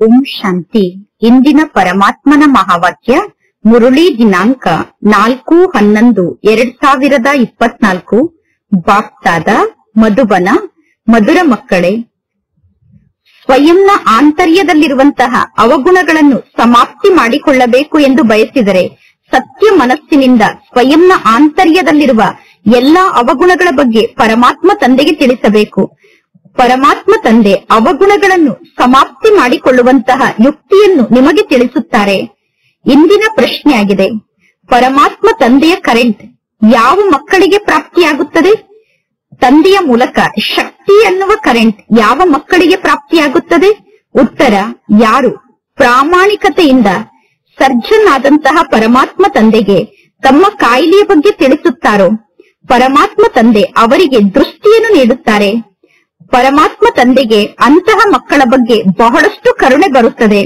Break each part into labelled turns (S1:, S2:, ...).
S1: ಓಂ ಶಾಂತಿ ಇಂದಿನ ಪರಮಾತ್ಮನ ಮಹಾವಾಕ್ಯ ಮುರುಳಿ ದಿನಾಂಕ ನಾಲ್ಕು ಹನ್ನೊಂದು ಎರಡ್ ಸಾವಿರದ ಇಪ್ಪತ್ನಾಲ್ಕು ಬಾಪ್ತಾದ ಮಧುಬನ ಮಧುರ ಮಕ್ಕಳೇ ಸ್ವಯಂನ ಆಂತರ್ಯದಲ್ಲಿರುವಂತಹ ಅವಗುಣಗಳನ್ನು ಸಮಾಪ್ತಿ ಮಾಡಿಕೊಳ್ಳಬೇಕು ಎಂದು ಬಯಸಿದರೆ ಸತ್ಯ ಮನಸ್ಸಿನಿಂದ ಸ್ವಯಂನ ಆಂತರ್ಯದಲ್ಲಿರುವ ಎಲ್ಲಾ ಅವಗುಣಗಳ ಬಗ್ಗೆ ಪರಮಾತ್ಮ ತಂದೆಗೆ ತಿಳಿಸಬೇಕು ಪರಮಾತ್ಮ ತಂದೆ ಅವಗುಣಗಳನ್ನು ಸಮಾಪ್ತಿ ಮಾಡಿಕೊಳ್ಳುವಂತಹ ಯುಕ್ತಿಯನ್ನು ನಿಮಗೆ ತಿಳಿಸುತ್ತಾರೆ ಇಂದಿನ ಪ್ರಶ್ನೆಯಾಗಿದೆ ಪರಮಾತ್ಮ ತಂದೆಯ ಕರೆಂಟ್ ಯಾವ ಮಕ್ಕಳಿಗೆ ಪ್ರಾಪ್ತಿಯಾಗುತ್ತದೆ ತಂದೆಯ ಮೂಲಕ ಶಕ್ತಿ ಅನ್ನುವ ಕರೆಂಟ್ ಯಾವ ಮಕ್ಕಳಿಗೆ ಪ್ರಾಪ್ತಿಯಾಗುತ್ತದೆ ಉತ್ತರ ಯಾರು ಪ್ರಾಮಾಣಿಕತೆಯಿಂದ ಸರ್ಜನ್ ಆದಂತಹ ಪರಮಾತ್ಮ ತಂದೆಗೆ ತಮ್ಮ ಕಾಯಿಲೆಯ ಬಗ್ಗೆ ತಿಳಿಸುತ್ತಾರೋ ಪರಮಾತ್ಮ ತಂದೆ ಅವರಿಗೆ ದೃಷ್ಟಿಯನ್ನು ನೀಡುತ್ತಾರೆ ಪರಮಾತ್ಮ ತಂದೆಗೆ ಅಂತಹ ಮಕ್ಕಳ ಬಗ್ಗೆ ಬಹಳಷ್ಟು ಕರುಣೆ ಬರುತ್ತದೆ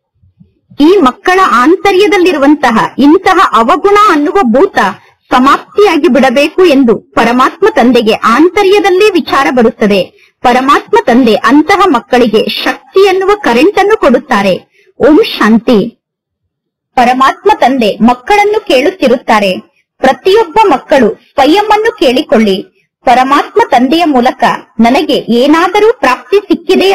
S1: ಈ ಮಕ್ಕಳ ಆಂತರ್ಯದಲ್ಲಿರುವಂತಹ ಇಂತಹ ಅವಗುಣ ಅನ್ನುವ ಭೂತ ಸಮಾಪ್ತಿಯಾಗಿ ಬಿಡಬೇಕು ಎಂದು ಪರಮಾತ್ಮ ತಂದೆಗೆ ಆಂತರ್ಯದಲ್ಲೇ ವಿಚಾರ ಬರುತ್ತದೆ ಪರಮಾತ್ಮ ತಂದೆ ಅಂತಹ ಮಕ್ಕಳಿಗೆ ಶಕ್ತಿ ಎನ್ನುವ ಕರೆಂಟ್ ಅನ್ನು ಕೊಡುತ್ತಾರೆ ಓಂ ಶಾಂತಿ ಪರಮಾತ್ಮ ತಂದೆ ಮಕ್ಕಳನ್ನು ಕೇಳುತ್ತಿರುತ್ತಾರೆ ಪ್ರತಿಯೊಬ್ಬ ಮಕ್ಕಳು ಸ್ವಯಂ ಅನ್ನು ಕೇಳಿಕೊಳ್ಳಿ ಪರಮಾತ್ಮ ತಂದೆಯ ಮೂಲಕ ನನಗೆ ಏನಾದರೂ ಪ್ರಾಪ್ತಿ ಸಿಕ್ಕಿದೆಯಾ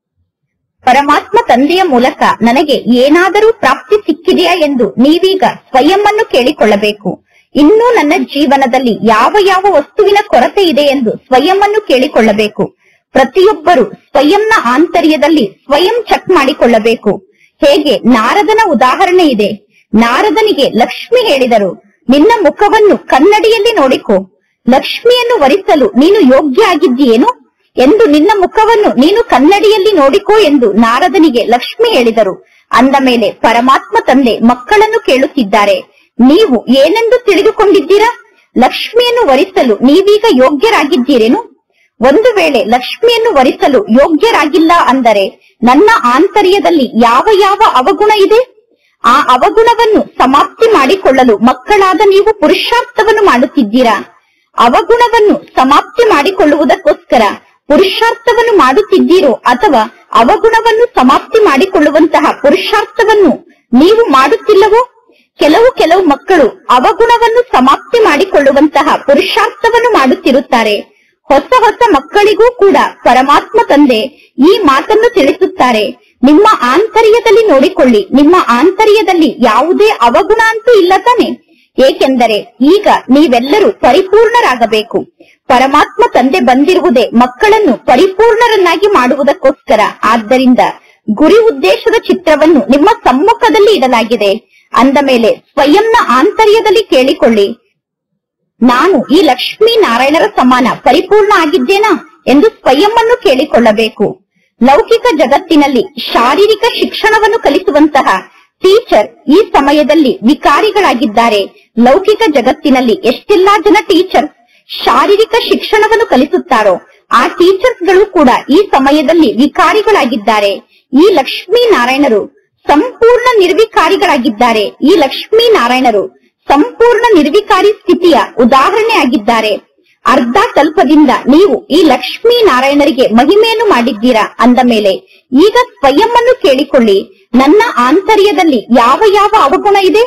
S1: ಪರಮಾತ್ಮ ತಂದೆಯ ಮೂಲಕ ನನಗೆ ಏನಾದರೂ ಪ್ರಾಪ್ತಿ ಸಿಕ್ಕಿದೆಯಾ ಎಂದು ನೀವೀಗ ಸ್ವಯಂ ಅನ್ನು ಕೇಳಿಕೊಳ್ಳಬೇಕು ಇನ್ನೂ ನನ್ನ ಜೀವನದಲ್ಲಿ ಯಾವ ಯಾವ ವಸ್ತುವಿನ ಕೊರತೆ ಇದೆ ಎಂದು ಸ್ವಯಂ ಅನ್ನು ಕೇಳಿಕೊಳ್ಳಬೇಕು ಪ್ರತಿಯೊಬ್ಬರು ಸ್ವಯಂನ ಆಂತರ್ಯದಲ್ಲಿ ಸ್ವಯಂ ಚೆಕ್ ಮಾಡಿಕೊಳ್ಳಬೇಕು ಹೇಗೆ ನಾರದನ ಉದಾಹರಣೆ ಇದೆ ನಾರದನಿಗೆ ಲಕ್ಷ್ಮಿ ಹೇಳಿದರು ನಿನ್ನ ಮುಖವನ್ನು ಕನ್ನಡಿಯಲ್ಲಿ ನೋಡಿಕೊ ಲಕ್ಷ್ಮಿಯನ್ನು ವರಿಸಲು ನೀನು ಯೋಗ್ಯ ಆಗಿದ್ದೀಯೇನು ಎಂದು ನಿನ್ನ ಮುಖವನ್ನು ನೀನು ಕನ್ನಡಿಯಲ್ಲಿ ನೋಡಿಕೋ ಎಂದು ನಾರದನಿಗೆ ಲಕ್ಷ್ಮಿ ಹೇಳಿದರು ಅಂದ ಮೇಲೆ ಪರಮಾತ್ಮ ತಂದೆ ಮಕ್ಕಳನ್ನು ಕೇಳುತ್ತಿದ್ದಾರೆ ನೀವು ಏನೆಂದು ತಿಳಿದುಕೊಂಡಿದ್ದೀರಾ ಲಕ್ಷ್ಮಿಯನ್ನು ವರಿಸಲು ನೀವೀಗ ಯೋಗ್ಯರಾಗಿದ್ದೀರೇನು ಒಂದು ವೇಳೆ ಲಕ್ಷ್ಮಿಯನ್ನು ವರಿಸಲು ಯೋಗ್ಯರಾಗಿಲ್ಲ ಅಂದರೆ ನನ್ನ ಆಂತರ್ಯದಲ್ಲಿ ಯಾವ ಯಾವ ಅವಗುಣ ಇದೆ ಆ ಅವಗುಣವನ್ನು ಸಮಾಪ್ತಿ ಮಾಡಿಕೊಳ್ಳಲು ಮಕ್ಕಳಾದ ನೀವು ಪುರುಷಾರ್ಥವನ್ನು ಮಾಡುತ್ತಿದ್ದೀರಾ ಅವಗುಣವನ್ನು ಸಮಾಪ್ತಿ ಮಾಡಿಕೊಳ್ಳುವುದಕ್ಕೋಸ್ಕರ ಪುರುಷಾರ್ಥವನ್ನು ಮಾಡುತ್ತಿದ್ದೀರೋ ಅಥವಾ ಅವಗುಣವನ್ನು ಸಮಾಪ್ತಿ ಮಾಡಿಕೊಳ್ಳುವಂತಹ ಪುರುಷಾರ್ಥವನ್ನು ನೀವು ಮಾಡುತ್ತಿಲ್ಲವೋ ಕೆಲವು ಕೆಲವು ಮಕ್ಕಳು ಅವಗುಣವನ್ನು ಸಮಾಪ್ತಿ ಮಾಡಿಕೊಳ್ಳುವಂತಹ ಪುರುಷಾರ್ಥವನ್ನು ಮಾಡುತ್ತಿರುತ್ತಾರೆ ಹೊಸ ಹೊಸ ಮಕ್ಕಳಿಗೂ ಕೂಡ ಪರಮಾತ್ಮ ತಂದೆ ಈ ಮಾತನ್ನು ತಿಳಿಸುತ್ತಾರೆ ನಿಮ್ಮ ಆಂತರ್ಯದಲ್ಲಿ ನೋಡಿಕೊಳ್ಳಿ ನಿಮ್ಮ ಆಂತರ್ಯದಲ್ಲಿ ಯಾವುದೇ ಅವಗುಣ ಅಂತೂ ಇಲ್ಲ ತಾನೆ ಏಕೆಂದರೆ ಈಗ ನೀವೆಲ್ಲರೂ ಪರಿಪೂರ್ಣರಾಗಬೇಕು ಪರಮಾತ್ಮ ತಂದೆ ಬಂದಿರುವುದೇ ಮಕ್ಕಳನ್ನು ಪರಿಪೂರ್ಣರನ್ನಾಗಿ ಮಾಡುವುದಕ್ಕೋಸ್ಕರ ಆದ್ದರಿಂದ ಗುರಿ ಉದ್ದೇಶದ ಚಿತ್ರವನ್ನು ನಿಮ್ಮ ಸಮ್ಮುಖದಲ್ಲಿ ಇಡಲಾಗಿದೆ ಅಂದ ಮೇಲೆ ಸ್ವಯಂನ ಆಂತರ್ಯದಲ್ಲಿ ಕೇಳಿಕೊಳ್ಳಿ ನಾನು ಈ ಲಕ್ಷ್ಮೀ ನಾರಾಯಣರ ಸಮಾನ ಪರಿಪೂರ್ಣ ಆಗಿದ್ದೇನಾ ಎಂದು ಸ್ವಯಂ ಅನ್ನು ಕೇಳಿಕೊಳ್ಳಬೇಕು ಲೌಕಿಕ ಜಗತ್ತಿನಲ್ಲಿ ಶಾರೀರಿಕ ಶಿಕ್ಷಣವನ್ನು ಕಲಿಸುವಂತಹ ಟೀಚರ್ ಈ ಸಮಯದಲ್ಲಿ ವಿಕಾರಿಗಳಾಗಿದ್ದಾರೆ ಲೌಕಿಕ ಜಗತ್ತಿನಲ್ಲಿ ಎಷ್ಟೆಲ್ಲಾ ಜನ ಟೀಚರ್ ಶಾರೀರಿಕ ಶಿಕ್ಷಣವನ್ನು ಕಲಿಸುತ್ತಾರೋ ಆ ಟೀಚರ್ಸ್ ಗಳು ಕೂಡ ಈ ಸಮಯದಲ್ಲಿ ವಿಕಾರಿಗಳಾಗಿದ್ದಾರೆ ಈ ಲಕ್ಷ್ಮೀ ನಾರಾಯಣರು ಸಂಪೂರ್ಣ ನಿರ್ವಿಕಾರಿಗಳಾಗಿದ್ದಾರೆ ಈ ಲಕ್ಷ್ಮೀ ನಾರಾಯಣರು ಸಂಪೂರ್ಣ ನಿರ್ವಿಕಾರಿ ಸ್ಥಿತಿಯ ಉದಾಹರಣೆ ಆಗಿದ್ದಾರೆ ಅರ್ಧ ಕಲ್ಪದಿಂದ ನೀವು ಈ ಲಕ್ಷ್ಮೀ ನಾರಾಯಣರಿಗೆ ಮಹಿಮೆಯನ್ನು ಮಾಡಿದ್ದೀರಾ ಅಂದ ಮೇಲೆ ಈಗ ಸ್ವಯಂ ಅನ್ನು ಕೇಳಿಕೊಳ್ಳಿ ನನ್ನ ಆಂತರ್ಯದಲ್ಲಿ ಯಾವ ಯಾವ ಅವಗುಣ ಇದೆ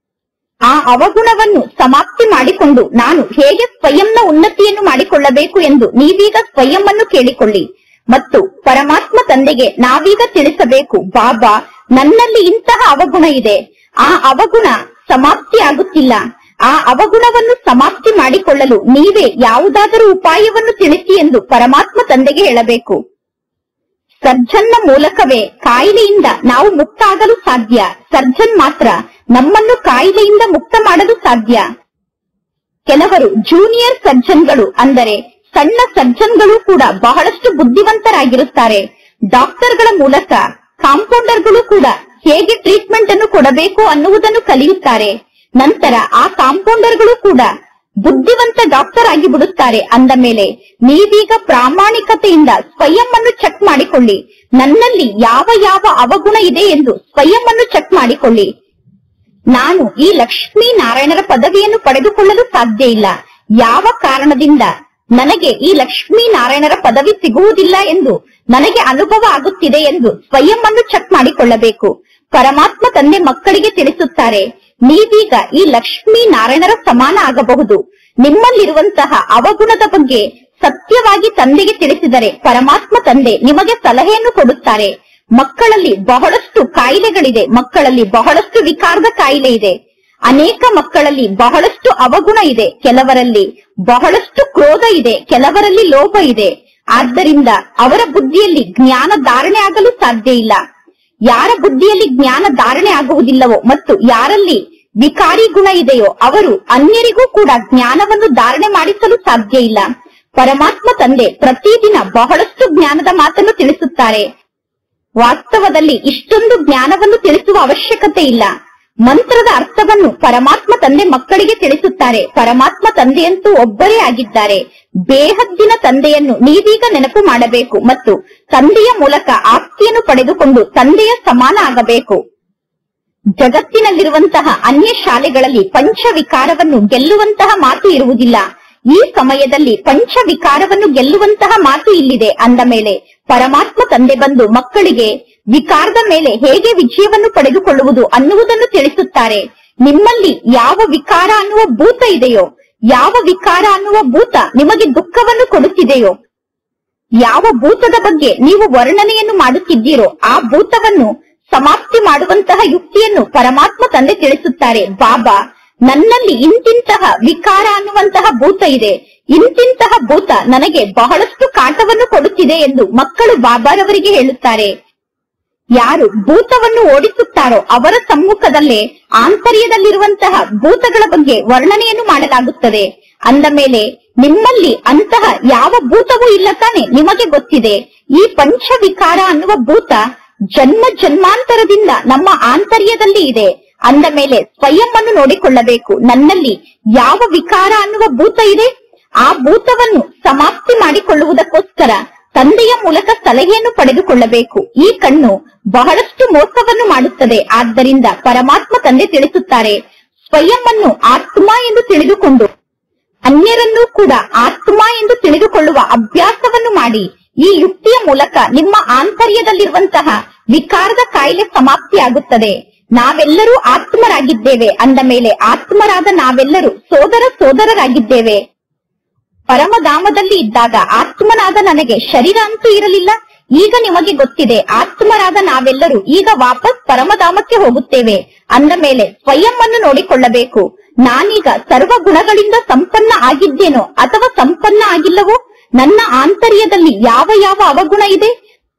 S1: ಆ ಅವಗುಣವನ್ನು ಸಮಾಪ್ತಿ ಮಾಡಿಕೊಂಡು ನಾನು ಹೇಗೆ ಸ್ವಯಂನ ಉನ್ನತಿಯನ್ನು ಮಾಡಿಕೊಳ್ಳಬೇಕು ಎಂದು ನೀವೀಗ ಸ್ವಯಂ ಅನ್ನು ಕೇಳಿಕೊಳ್ಳಿ ಮತ್ತು ಪರಮಾತ್ಮ ತಂದೆಗೆ ನಾವೀಗ ತಿಳಿಸಬೇಕು ಬಾಬಾ ನನ್ನಲ್ಲಿ ಇಂತಹ ಅವಗುಣ ಇದೆ ಆ ಅವಗುಣ ಸಮಾಪ್ತಿ ಆಗುತ್ತಿಲ್ಲ ಆ ಅವಗುಣವನ್ನು ಸಮಾಪ್ತಿ ಮಾಡಿಕೊಳ್ಳಲು ನೀವೇ ಯಾವುದಾದರೂ ಉಪಾಯವನ್ನು ತಿಳಿಸಿ ಎಂದು ಪರಮಾತ್ಮ ತಂದೆಗೆ ಹೇಳಬೇಕು ಸರ್ಜನ್ನ ಮೂಲಕವೇ ಕಾಯಿಲೆಯಿಂದ ನಾವು ಮುಕ್ತ ಆಗಲು ಸಾಧ್ಯ ಸರ್ಜನ್ ಮಾತ್ರ ನಮ್ಮನ್ನು ಕಾಯಿಲೆಯಿಂದ ಮುಕ್ತ ಮಾಡಲು ಸಾಧ್ಯ ಕೆಲವರು ಜೂನಿಯರ್ ಸರ್ಜನ್ಗಳು ಅಂದರೆ ಸಣ್ಣ ಸರ್ಜನ್ಗಳು ಕೂಡ ಬಹಳಷ್ಟು ಬುದ್ಧಿವಂತರಾಗಿರುತ್ತಾರೆ ಡಾಕ್ಟರ್ಗಳ ಮೂಲಕ ಕಾಂಪೌಂಡರ್ಗಳು ಕೂಡ ಹೇಗೆ ಟ್ರೀಟ್ಮೆಂಟ್ ಅನ್ನು ಕೊಡಬೇಕು ಅನ್ನುವುದನ್ನು ಕಲಿಯುತ್ತಾರೆ ನಂತರ ಆ ಕಾಂಪೌಂಡರ್ಗಳು ಕೂಡ ಬುದ್ಧಿವಂತ ಡಾಕ್ಟರ್ ಆಗಿ ಬಿಡುತ್ತಾರೆ ಅಂದ ಮೇಲೆ ನೀವೀಗ ಪ್ರಾಮಾಣಿಕತೆಯಿಂದ ಸ್ವಯಂ ಅನ್ನು ಚೆಕ್ ಮಾಡಿಕೊಳ್ಳಿ ನನ್ನಲ್ಲಿ ಯಾವ ಯಾವ ಅವಗುಣ ಇದೆ ಎಂದು ಸ್ವಯಂ ಅನ್ನು ಚೆಕ್ ಮಾಡಿಕೊಳ್ಳಿ ನಾನು ಈ ಲಕ್ಷ್ಮೀ ನಾರಾಯಣರ ಪದವಿಯನ್ನು ಪಡೆದುಕೊಳ್ಳಲು ಸಾಧ್ಯ ಇಲ್ಲ ಯಾವ ಕಾರಣದಿಂದ ನನಗೆ ಈ ಲಕ್ಷ್ಮೀ ನಾರಾಯಣರ ಪದವಿ ಸಿಗುವುದಿಲ್ಲ ಎಂದು ನನಗೆ ಅನುಭವ ಆಗುತ್ತಿದೆ ಎಂದು ಸ್ವಯಂ ಅನ್ನು ಚೆಕ್ ಮಾಡಿಕೊಳ್ಳಬೇಕು ಪರಮಾತ್ಮ ತಂದೆ ಮಕ್ಕಳಿಗೆ ತಿಳಿಸುತ್ತಾರೆ ನೀವೀಗ ಈ ಲಕ್ಷ್ಮೀ ನಾರಾಯಣರ ಸಮಾನ ಆಗಬಹುದು ನಿಮ್ಮಲ್ಲಿರುವಂತಹ ಅವಗುಣದ ಬಗ್ಗೆ ಸತ್ಯವಾಗಿ ತಂದೆಗೆ ತಿಳಿಸಿದರೆ ಪರಮಾತ್ಮ ತಂದೆ ನಿಮಗೆ ಸಲಹೆಯನ್ನು ಕೊಡುತ್ತಾರೆ ಮಕ್ಕಳಲ್ಲಿ ಬಹಳಷ್ಟು ಕಾಯಿಲೆಗಳಿದೆ ಮಕ್ಕಳಲ್ಲಿ ಬಹಳಷ್ಟು ವಿಕಾರದ ಕಾಯಿಲೆ ಇದೆ ಅನೇಕ ಮಕ್ಕಳಲ್ಲಿ ಬಹಳಷ್ಟು ಅವಗುಣ ಇದೆ ಕೆಲವರಲ್ಲಿ ಬಹಳಷ್ಟು ಕ್ರೋಧ ಇದೆ ಕೆಲವರಲ್ಲಿ ಲೋಭ ಇದೆ ಆದ್ದರಿಂದ ಅವರ ಬುದ್ಧಿಯಲ್ಲಿ ಜ್ಞಾನ ಧಾರಣೆ ಆಗಲು ಸಾಧ್ಯ ಇಲ್ಲ ಯಾರ ಬುದ್ಧಿಯಲ್ಲಿ ಜ್ಞಾನ ಧಾರಣೆ ಆಗುವುದಿಲ್ಲವೋ ಮತ್ತು ಯಾರಲ್ಲಿ ವಿಕಾರಿ ಗುಣ ಇದೆಯೋ ಅವರು ಅನ್ಯರಿಗೂ ಕೂಡ ಜ್ಞಾನವನ್ನು ಧಾರಣೆ ಮಾಡಿಸಲು ಸಾಧ್ಯ ಇಲ್ಲ ಪರಮಾತ್ಮ ತಂದೆ ಪ್ರತಿದಿನ ಬಹಳಷ್ಟು ಜ್ಞಾನದ ಮಾತನ್ನು ತಿಳಿಸುತ್ತಾರೆ ವಾಸ್ತವದಲ್ಲಿ ಇಷ್ಟೊಂದು ಜ್ಞಾನವನ್ನು ತಿಳಿಸುವ ಅವಶ್ಯಕತೆ ಇಲ್ಲ ಮಂತ್ರದ ಅರ್ಥವನ್ನು ಪರಮಾತ್ಮ ತಂದೆ ಮಕ್ಕಳಿಗೆ ತಿಳಿಸುತ್ತಾರೆ ಪರಮಾತ್ಮ ತಂದೆಯಂತೂ ಒಬ್ಬರೇ ಆಗಿದ್ದಾರೆ ಬೇಹದ್ದಿನ ತಂದೆಯನ್ನು ನೀವೀಗ ನೆನಪು ಮಾಡಬೇಕು ಮತ್ತು ತಂದೆಯ ಮೂಲಕ ಆಸ್ತಿಯನ್ನು ಪಡೆದುಕೊಂಡು ತಂದೆಯ ಸಮಾನ ಆಗಬೇಕು ಜಗತ್ತಿನಲ್ಲಿರುವಂತಹ ಅನ್ಯ ಶಾಲೆಗಳಲ್ಲಿ ಪಂಚವಿಕಾರವನ್ನು ಗೆಲ್ಲುವಂತಹ ಮಾತು ಇರುವುದಿಲ್ಲ ಈ ಸಮಯದಲ್ಲಿ ಪಂಚವಿಕಾರವನ್ನು ಗೆಲ್ಲುವಂತಹ ಮಾತು ಇಲ್ಲಿದೆ ಅಂದ ಮೇಲೆ ಪರಮಾತ್ಮ ತಂದೆ ಬಂದು ಮಕ್ಕಳಿಗೆ ವಿಕಾರದ ಮೇಲೆ ಹೇಗೆ ವಿಜಯವನ್ನು ಪಡೆದುಕೊಳ್ಳುವುದು ಅನ್ನುವುದನ್ನು ತಿಳಿಸುತ್ತಾರೆ ನಿಮ್ಮಲ್ಲಿ ಯಾವ ವಿಕಾರ ಅನ್ನುವ ಭೂತ ಇದೆಯೋ ಯಾವ ವಿಕಾರ ಅನ್ನುವ ಭೂತ ನಿಮಗೆ ದುಃಖವನ್ನು ಕೊಡುತ್ತಿದೆಯೋ ಯಾವ ಭೂತದ ಬಗ್ಗೆ ನೀವು ವರ್ಣನೆಯನ್ನು ಮಾಡುತ್ತಿದ್ದೀರೋ ಆ ಭೂತವನ್ನು ಸಮಾಪ್ತಿ ಮಾಡುವಂತಹ ಯುಕ್ತಿಯನ್ನು ಪರಮಾತ್ಮ ತಂದೆ ತಿಳಿಸುತ್ತಾರೆ ಬಾಬಾ ನನ್ನಲ್ಲಿ ಇಂತಿಂತಹ ವಿಕಾರ ಅನ್ನುವಂತಹ ಭೂತ ಇದೆ ಇಂತಿಂತಹ ಭೂತ ನನಗೆ ಬಹಳಷ್ಟು ಕಾಟವನ್ನು ಕೊಡುತ್ತಿದೆ ಎಂದು ಮಕ್ಕಳು ಬಾಬಾರವರಿಗೆ ಹೇಳುತ್ತಾರೆ ಯಾರು ಭೂತವನ್ನು ಓಡಿಸುತ್ತಾರೋ ಅವರ ಸಮ್ಮುಖದಲ್ಲೇ ಆಂತರ್ಯದಲ್ಲಿರುವಂತಹ ಭೂತಗಳ ಬಗ್ಗೆ ವರ್ಣನೆಯನ್ನು ಮಾಡಲಾಗುತ್ತದೆ ಅಂದ ಮೇಲೆ ನಿಮ್ಮಲ್ಲಿ ಅಂತಹ ಯಾವ ಭೂತವೂ ಇಲ್ಲ ತಾನೆ ನಿಮಗೆ ಗೊತ್ತಿದೆ ಈ ಪಂಚವಿಕಾರ ಅನ್ನುವ ಭೂತ ಜನ್ಮ ಜನ್ಮಾಂತರದಿಂದ ನಮ್ಮ ಆಂತರ್ಯದಲ್ಲಿ ಇದೆ ಅಂದ ಮೇಲೆ ಸ್ವಯಂ ಅನ್ನು ನೋಡಿಕೊಳ್ಳಬೇಕು ನನ್ನಲ್ಲಿ ಯಾವ ವಿಕಾರ ಅನ್ನುವ ಭೂತ ಇದೆ ಆ ಭೂತವನ್ನು ಸಮಾಪ್ತಿ ಮಾಡಿಕೊಳ್ಳುವುದಕ್ಕೋಸ್ಕರ ತಂದೆಯ ಮೂಲಕ ಸಲಹೆಯನ್ನು ಪಡೆದುಕೊಳ್ಳಬೇಕು ಈ ಕಣ್ಣು ಬಹಳಷ್ಟು ಮೋಸವನ್ನು ಮಾಡುತ್ತದೆ ಆದ್ದರಿಂದ ಪರಮಾತ್ಮ ತಂದೆ ತಿಳಿಸುತ್ತಾರೆ ಸ್ವಯಂ ಅನ್ನು ಆತ್ಮ ಎಂದು ತಿಳಿದುಕೊಂಡು ಅನ್ಯರನ್ನೂ ಕೂಡ ಆತ್ಮ ಎಂದು ತಿಳಿದುಕೊಳ್ಳುವ ಅಭ್ಯಾಸವನ್ನು ಮಾಡಿ ಈ ಯುಕ್ತಿಯ ಮೂಲಕ ನಿಮ್ಮ ಆಂತರ್ಯದಲ್ಲಿರುವಂತಹ ವಿಕಾರದ ಕಾಯಿಲೆ ಸಮಾಪ್ತಿಯಾಗುತ್ತದೆ ನಾವೆಲ್ಲರೂ ಆತ್ಮರಾಗಿದ್ದೇವೆ ಅಂದ ಮೇಲೆ ಆತ್ಮರಾದ ನಾವೆಲ್ಲರೂ ಸೋದರ ಸೋದರರಾಗಿದ್ದೇವೆ ಪರಮಧಾಮದಲ್ಲಿ ಇದ್ದಾಗ ಆತ್ಮನಾದ ನನಗೆ ಶರೀರ ಅಂತೂ ಇರಲಿಲ್ಲ ಈಗ ನಿಮಗೆ ಗೊತ್ತಿದೆ ಆತ್ಮರಾದ ನಾವೆಲ್ಲರೂ ಈಗ ವಾಪಸ್ ಪರಮಧಾಮಕ್ಕೆ ಹೋಗುತ್ತೇವೆ ಅಂದ ಮೇಲೆ ಸ್ವಯಂ ಅನ್ನು ನೋಡಿಕೊಳ್ಳಬೇಕು ನಾನೀಗ ಸರ್ವ ಗುಣಗಳಿಂದ ಸಂಪನ್ನ ಆಗಿದ್ದೇನೋ ಅಥವಾ ಸಂಪನ್ನ ಆಗಿಲ್ಲವೋ ನನ್ನ ಆಂತರ್ಯದಲ್ಲಿ ಯಾವ ಯಾವ ಅವಗುಣ ಇದೆ